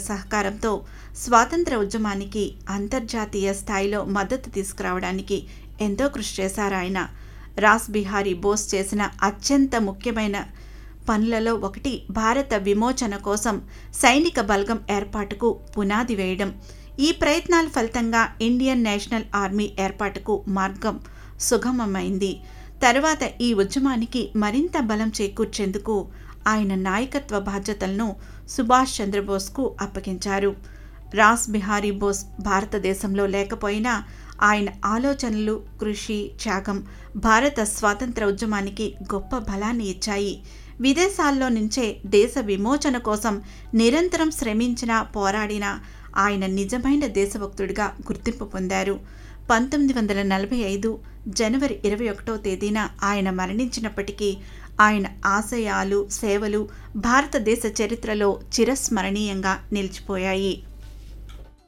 సహకారంతో స్వాతంత్ర ఉద్యమానికి అంతర్జాతీయ స్థాయిలో మద్దతు తీసుకురావడానికి ఎంతో కృషి చేశారు ఆయన రాస్ బిహారీ బోస్ చేసిన అత్యంత ముఖ్యమైన పనులలో ఒకటి భారత విమోచన కోసం సైనిక బలగం ఏర్పాటుకు పునాది వేయడం ఈ ప్రయత్నాల ఫలితంగా ఇండియన్ నేషనల్ ఆర్మీ ఏర్పాటుకు మార్గం సుగమమైంది తరువాత ఈ ఉద్యమానికి మరింత బలం చేకూర్చేందుకు ఆయన నాయకత్వ బాధ్యతలను సుభాష్ చంద్రబోస్కు అప్పగించారు రాస్ బిహారీ బోస్ భారతదేశంలో లేకపోయినా ఆయన ఆలోచనలు కృషి త్యాగం భారత స్వాతంత్ర ఉద్యమానికి గొప్ప బలాన్ని ఇచ్చాయి విదేశాల్లో నుంచే దేశ విమోచన కోసం నిరంతరం శ్రమించిన పోరాడిన ఆయన నిజమైన దేశభక్తుడిగా గుర్తింపు పొందారు పంతొమ్మిది వందల నలభై ఐదు జనవరి ఇరవై ఒకటో తేదీన ఆయన మరణించినప్పటికీ ఆయన ఆశయాలు సేవలు భారతదేశ చరిత్రలో చిరస్మరణీయంగా నిలిచిపోయాయి